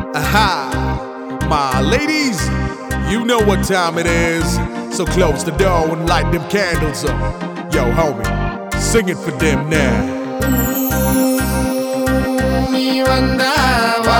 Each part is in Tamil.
Aha! My ladies, you know what time it is. So close the door and light them candles up. Yo, homie, sing it for them now. நீ வந்தாவா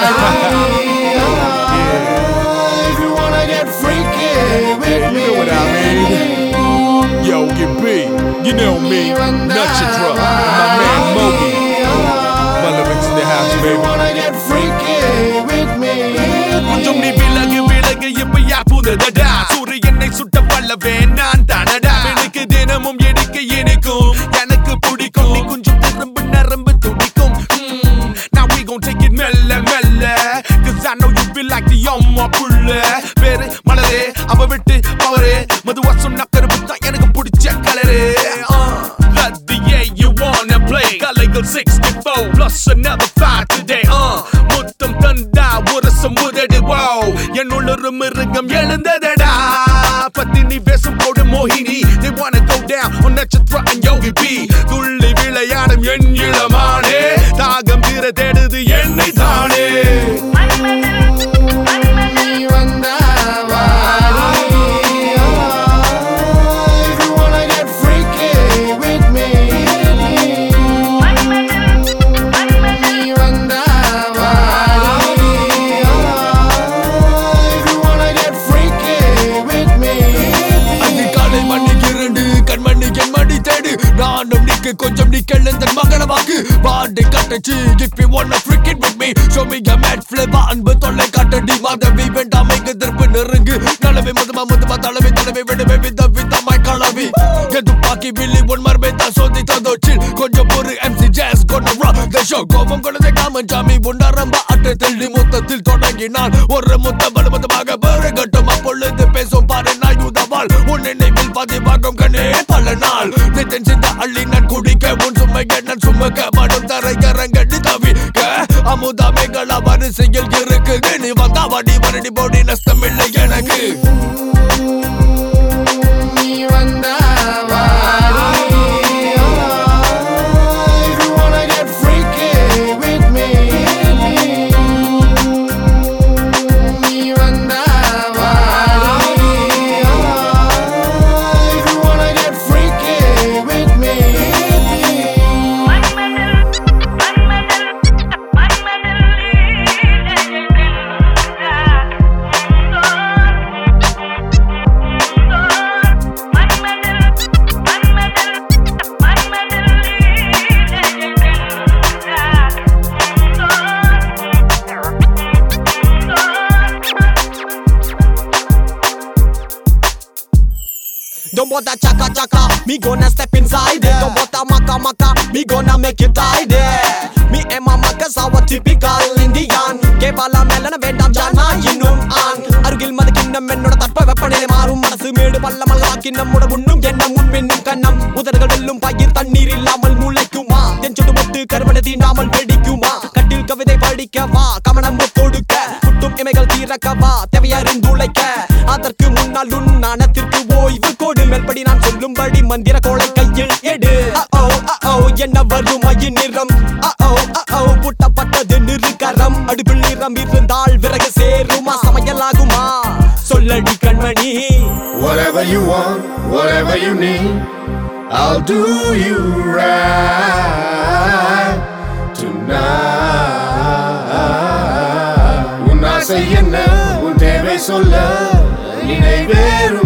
Yeah, If you wanna get freaky with you me know what I mean. Yo, get B, you know me, Nutcha and my man Mogi. Relevance in the house, You baby. wanna get freaky with me கொஞ்சம் நீ விலகு விலகு இப்ப யார் புததடா சூரியனை சுட்ட பல்லவே நான் தானடா எனக்கு தினமும் எடுக்க இனிக்கும் எனக்கு பிடிக்கும் நீ கொஞ்சம் திரும்ப நரம்பு துடிக்கும் Hmm, Now we gon' take it மெல்ல மெல்ல Cause I know you feel like the அம்மா புள்ள பேரு மலரே அவ விட்டு பவரே மதுவா சொன்ன கருப்பு தான் எனக்கு பிடிச்ச colour Let the yeah you wanna play கலைகள் 64 plus another five today uh முத்தம் தந்தா உரசம் உதடு wow என்னுள்ள மிருகம் எழுந்ததடா பத்தினி வேஷம் போடு மோகினி they wanna go down on நட்சத்திர and யோகி பி துள்ளி விளையாடும் என் இளமானே தாகம் தீர தேடுது என்னை தானே நீ வந்தாவா If you wanna get freaky with me நீ வந்தாவா If you wanna get freaky with me அதிகாலை மணி இரண்டு கண்மணி என் மணி தேடு நானும் நிக்கு கொஞ்சம் நிக்கல் தன் மகன வாக்கு பாண்டை கட்டச்சு if you wanna freak it with me show me your mad flavor அன்பு தொல்லை காட்டடி மாதவி வேண்டாம் இங்கு திருப்பு நெருங்கு கலவை மதுமா மதுமா தலைமை தலைமை விடுவே வித விதமாய் கலவி எது பாக்கி வில்லி உன் மர்மை தான் சோதி தந்தோச்சில் கொஞ்சம் ஒரு எம்சி ஜாஸ் கொண்ட rock the show கோபம் கொண்டதை காமன் சாமி உண்டாரம்ப அட்டத்தில் நீ மொத்தத்தில் தொடங்கினான் ஒரு முத்த பலமதமாக பெருகட்டும் அப்பொழுது பேசும் பாரு நாயுதவாள் உன் நினைவில் பதிவாகும் கண்ணே பல நாள் நித்தன் சிந்த அள்ளி நான் குடிக்க உன் சுமைக நான் சுமக்க மடும் தரை கரங்கடி தவிக்க அமுதாமைகள வரிசையில் இருக்கு நீ வந்தா வடி வரடி போடி நஷ்டம் இல்லை எனக்கு நீ வந்தாவா If you wanna get freaky with me நீ வந்தாவா If you wanna get freaky with me Don't bother chaka chaka, me gonna step inside it. Don't bother maka maka, me gonna make you tied it. Me and my makas are a typical Indian. கேபாலா மேலன வேண்டாம் ஜானா இன்னும் ஆண் அருகில் மதுக்கிண்ணம் என்னோட தட்ப வெப்பநிலை மாறும் மனசு மேடு பள்ளமல்லாக்கி நம்மோட உண்ணும் என்ன முன்பின்னும் கண்ணம் உதடுகள் வெல்லும் பயிர் தண்ணீர் இல்லாமல் முளைக்குமா தென் சுட்டு முத்து கருவனை தீண்டாமல் வெடிக்குமா கட்டில் கவிதை படிக்கவா கமனம் தொடுக்க குட்டும் இமைகள் தீரக்கவா தேவையறிந்துழைக்க அதற்கு முன்னால் உன் நாணத்திற்கு ஓய்வு கோடு மேல்படி நான் சொல்லும்படி மந்திர கோளை கையில் எடு அ-ஓ, அ-ஓ, என்ன வறுமையின் நிறம் அ-ஓ, அ-ஓ, பூட்டப்பட்டது நிறுகரம் அடுப்பில் நிறம் இருந்தால் விறகு சேருமா சமையலாகுமா சொல்லடி கண்மணி Whatever you want, whatever you need, I'll do you right tonight. உன் ஆசை என்ன உன் தேவை சொல்ல நினைவேறும்